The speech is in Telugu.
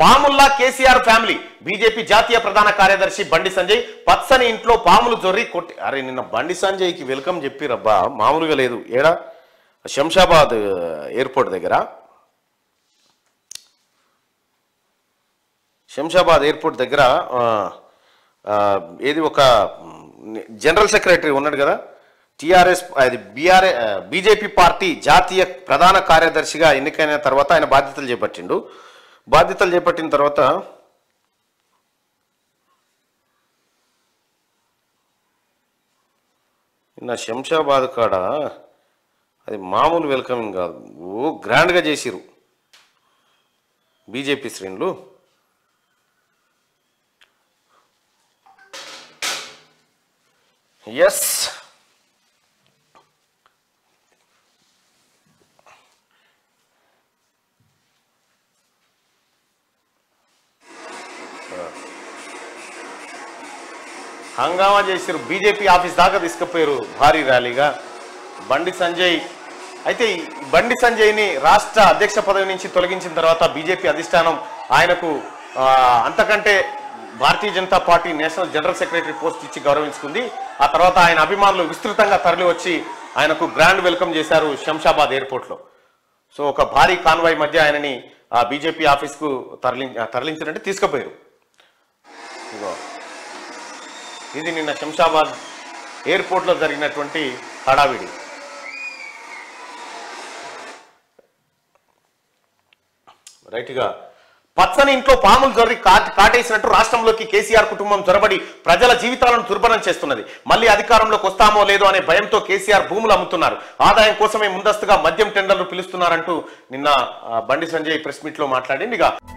పాముల్లా కేసీఆర్ ఫ్యామిలీ బీజేపీ జాతీయ ప్రధాన కార్యదర్శి బండి సంజయ్ పచ్చని ఇంట్లో పాములు జొర్రి కొట్టి అరే నిన్న బండి సంజయ్కి వెల్కమ్ చెప్పిరబ్బా మామూలుగా లేదు ఏడా శంషాబాద్ ఎయిర్పోర్ట్ దగ్గర శంషాబాద్ ఎయిర్పోర్ట్ దగ్గర ఆ, ఆ, ఏది ఒక మ్, జనరల్ సెక్రటరీ ఉన్నాడు కదా టిఆర్ఎస్ అది బీఆర్ఏ బీజేపీ పార్టీ జాతీయ ప్రధాన కార్యదర్శిగా ఎన్నికైన తర్వాత ఆయన బాధ్యతలు చేపట్టిండు బాధ్యతలు చేపట్టిన తర్వాత నిన్న శంషాబాద్ కాడ అది మామూలు వెల్కమింగ్ కాదు ఓ గ్రాండ్గా చేసిరు బీజేపీ శ్రేణులు ఎస్ హంగామా చేసారు బీజేపీ ఆఫీస్ దాకా తీసుకుపోయారు భారీ ర్యాలీగా బండి సంజయ్ అయితే ఈ బండి సంజయ్ని రాష్ట్ర అధ్యక్ష పదవి నుంచి తొలగించిన తర్వాత బీజేపీ అధిష్టానం ఆయనకు ఆ, అంతకంటే Bharatiya Janata Party national general secretary post ఇచ్చి గౌరవించుకుంది ఆ తర్వాత ఆయన అభిమానులు విస్తృతంగా తరలి వచ్చి ఆయనకు గ్రాండ్ వెల్కమ్ చేశారు శంషాబాద్ ఎయిర్పోర్ట్లో సో ఒక భారీ కాన్వాయ్ మధ్య ఆయనని ఆ బీజేపీ ఆఫీస్కు తరలి తరలించినట్టు తీసుకుపోయారు ఇగో ఇది నిన్న శంషాబాద్ ఎయిర్పోర్ట్లో జరిగినటువంటి హడావిడి రైట్గా పచ్చని ఇంట్లో పాములు జొర్రి కాట్ కాటేసినట్టు రాష్ట్రంలోకి కేసీఆర్ కుటుంబం జొరబడి ప్రజల జీవితాలను దుర్భరం చేస్తున్నది మళ్ళీ అధికారంలోకి వస్తామో లేదో అనే భయంతో కేసీఆర్ భూములు అమ్ముతున్నారు ఆదాయం కోసమే ముందస్తుగా మద్యం టెండర్లు పిలుస్తున్నారంటూ నిన్న ఆ, బండి సంజయ్ ప్రెస్ మీట్ లో మాట్లాడింది ఇక